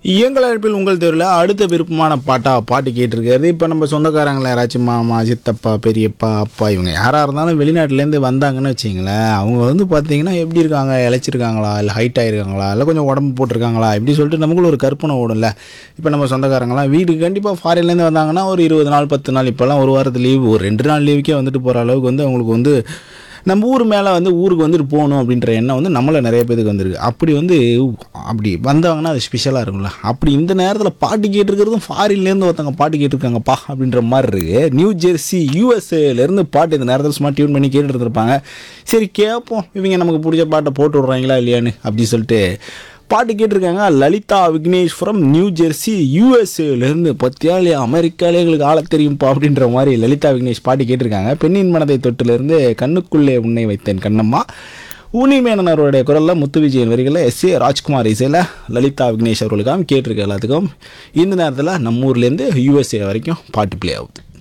எங்கள் அழைப்பில் உங்கள் தெருவில் அடுத்த விருப்பமான பாட்டா பாட்டு கேட்டிருக்காரு இப்போ நம்ம சொந்தக்காரங்கள யாராச்சும் மாமா சித்தப்பா பெரியப்பா அப்பா இவங்க யாராக இருந்தாலும் வெளிநாட்டிலேருந்து வந்தாங்கன்னு வச்சிங்களேன் அவங்க வந்து பார்த்தீங்கன்னா எப்படி இருக்காங்க இழைச்சிருக்காங்களா இல்லை ஹைட் ஆகிருக்காங்களா இல்லை கொஞ்சம் உடம்பு போட்டிருக்காங்களா இப்படி சொல்லிட்டு நமக்குள்ள ஒரு கற்பனை ஓடும்ல இப்போ நம்ம சொந்தக்காரங்களாம் வீட்டுக்கு கண்டிப்பாக ஃபாரின்லேருந்து வந்தாங்கன்னா ஒரு இருபது நாள் பத்து நாள் இப்போல்லாம் ஒரு வாரத்து லீவ் ஒரு ரெண்டு நாள் லீவுக்கே வந்துட்டு போகிற அளவுக்கு வந்து அவங்களுக்கு வந்து நம்ம ஊர் மேலே வந்து ஊருக்கு வந்துட்டு போகணும் அப்படின்ற எண்ணம் வந்து நம்மள நிறைய பேருக்கு வந்திருக்கு அப்படி வந்து அப்படி வந்தவங்கன்னா அது ஸ்பெஷலாக இருக்கும்ல அப்படி இந்த நேரத்தில் பாட்டு கேட்டிருக்கிறதும் ஃபாரின்லேருந்து ஒருத்தவங்க பாட்டு கேட்டிருக்காங்கப்பா அப்படின்ற மாதிரி இருக்கு நியூ ஜெர்சி யூஎஸ்ஏலேருந்து பாட்டு இந்த நேரத்தில் சும்மா டியூன் பண்ணி கேட்டுட்டு இருந்திருப்பாங்க சரி கேட்போம் இவங்க நமக்கு பிடிச்ச பாட்டை போட்டு விட்றாங்களா இல்லையான்னு அப்படி சொல்லிட்டு பாட்டு கேட்டிருக்காங்க Lalitha Vignesh from New Jersey யூஎஸ்ஏலேருந்து பத்தியாலே அமெரிக்காலே எங்களுக்கு ஆள தெரியும்ப்பா அப்படின்ற மாதிரி லலிதா விக்னேஷ் பாட்டு கேட்டிருக்காங்க பெண்ணின் மனதை தொட்டிலிருந்து கண்ணுக்குள்ளே உன்னை வைத்தேன் கண்ணம்மா உனிமேனன் அவருடைய குரலில் முத்து விஜயன் வரிகளில் எஸ் ஏ ராஜ்குமார் இசையில் லலிதா விக்னேஷ் அவர்களுக்காக கேட்டிருக்க எல்லாத்துக்கும் இந்த நேரத்தில் நம்ம ஊர்லேருந்து யூஎஸ்ஏ வரைக்கும் பாட்டு ப்ளே ஆகுது